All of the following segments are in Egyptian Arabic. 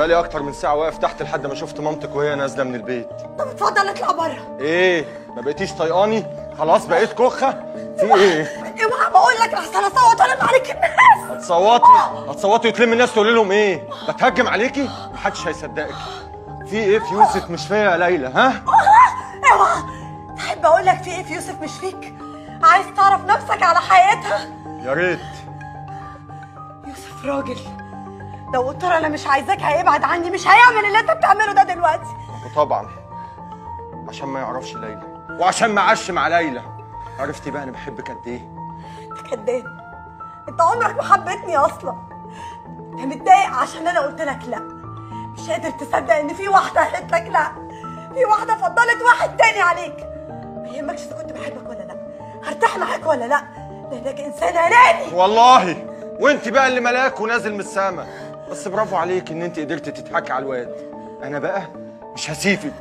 بقالي اكتر من ساعه واقف تحت لحد ما شفت مامتك وهي نازله من البيت طب اتفضل اطلع بره ايه ما بقيتيش طيقاني خلاص بقيت كخه في ايه اوعى بقول لك احسن اصوت والم عليك الناس هتصوتي هتصوتي وتلمي الناس تقولي لهم ايه بتهجم عليكي محدش هيصدقك في ايه في يوسف مش فيا يا ليلى ها اوعى تحب اقول لك في ايه في يوسف مش فيك عايز تعرف نفسك على حقيقتها يا ريت يوسف راجل لو قلت له انا مش عايزاك هيبعد عني مش هيعمل اللي انت بتعمله ده دلوقتي وطبعا عشان ما يعرفش ليلى وعشان ما عاش مع ليلى عرفتي بقى انا بحبك قد ايه انت كداب انت عمرك ما حبيتني اصلا انت متضايق عشان انا قلت لك لا مش قادر تصدق ان في واحده قالت لك لا في واحده فضلت واحد تاني عليك ما يهمكش اذا كنت بحبك ولا لا هرتاح معاك ولا لا لانك انسان اناني والله وانت بقى اللي ملاك ونازل من السما بس برافو عليك ان انت قدرتي تضحكي على الواد انا بقى مش هسيبك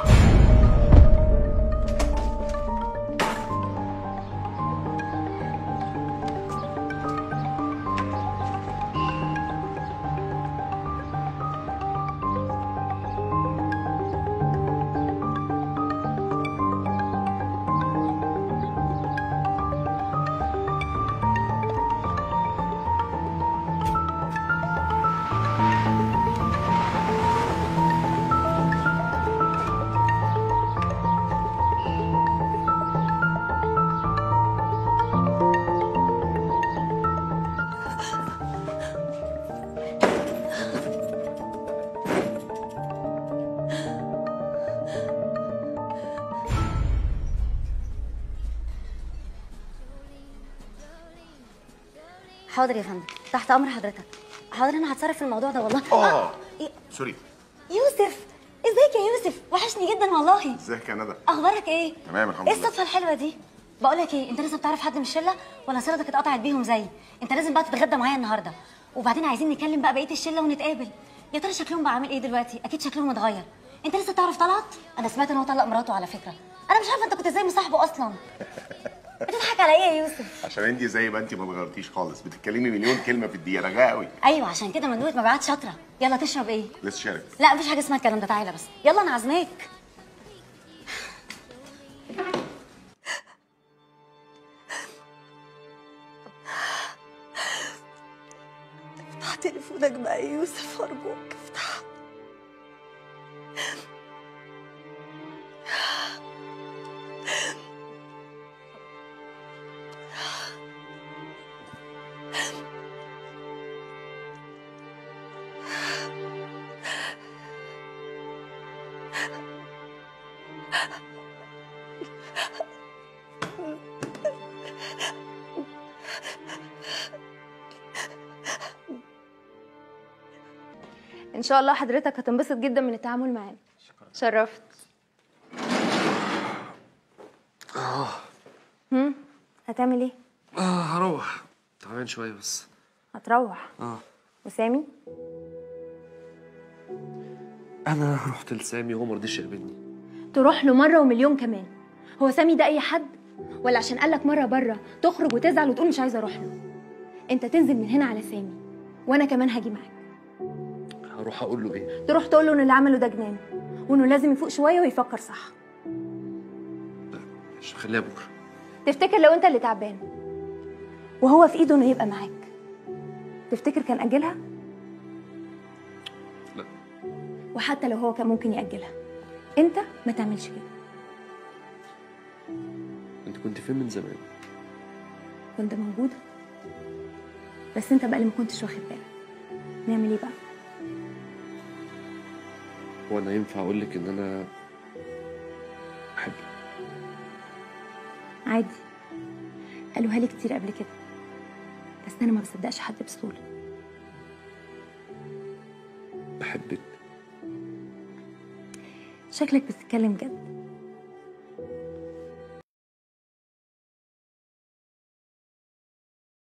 حاضر يا فندم تحت امر حضرتك حاضر انا هتصرف في الموضوع ده والله اه إيه؟ سوري يوسف ازيك يا يوسف وحشني جدا والله ازيك يا ندى اخبارك ايه تمام الحمد ايه لله. الصدفه الحلوه دي بقول لك ايه انت لسه بتعرف حد من الشله ولا صلتك اتقطعت بيهم زي انت لازم بقى تتغدى معايا النهارده وبعدين عايزين نكلم بقى بقيه الشله ونتقابل يا ترى شكلهم بقى عامل ايه دلوقتي اكيد شكلهم اتغير انت لسه تعرف طلعت انا سمعت ان هو طلق مراته على فكره انا مش عارفه انت كنت ازاي مصاحبه اصلا بتضحك على ايه يا يوسف عشان انت زي ما انت ما اتغيرتيش خالص بتتكلمي مليون كلمه في الدقيقه رجاء قوي ايوه عشان كده مندوبه مبيعات شاطره يلا تشرب ايه لسه شارك لا مفيش حاجه اسمها الكلام ده تعالى بس يلا انا عازماك افتح تليفونك بقى يا يوسف ارجوك افتح ان شاء الله حضرتك هتنبسط جدا من التعامل معانا شرفت هم هتعمل ايه اه هروح تعبان شويه بس هتروح اه وسامي انا رحت لسامي وهو مرضيش يقابلني تروح له مره ومليون كمان هو سامي ده اي حد ولا عشان قالك مره بره تخرج وتزعل وتقول مش عايزه اروح له انت تنزل من هنا على سامي وانا كمان هاجي معاك هروح اقول له ايه تروح تقول له ان اللي عمله ده جنان وانه لازم يفوق شويه ويفكر صح مش خليها بكره تفتكر لو انت اللي تعبان وهو في ايده انه يبقى معاك تفتكر كان اجلها لا وحتى لو هو كان ممكن ياجلها انت ما تعملش كده انت كنت فين من زمان كنت موجوده بس انت بقى اللي ما كنتش واخد بالك نعمل ايه بقى هو انا ينفع اقول لك ان انا بحبك عادي قالوها لي كتير قبل كده بس انا ما بصدقش حد بسهوله بحبك شكلك بتتكلم جد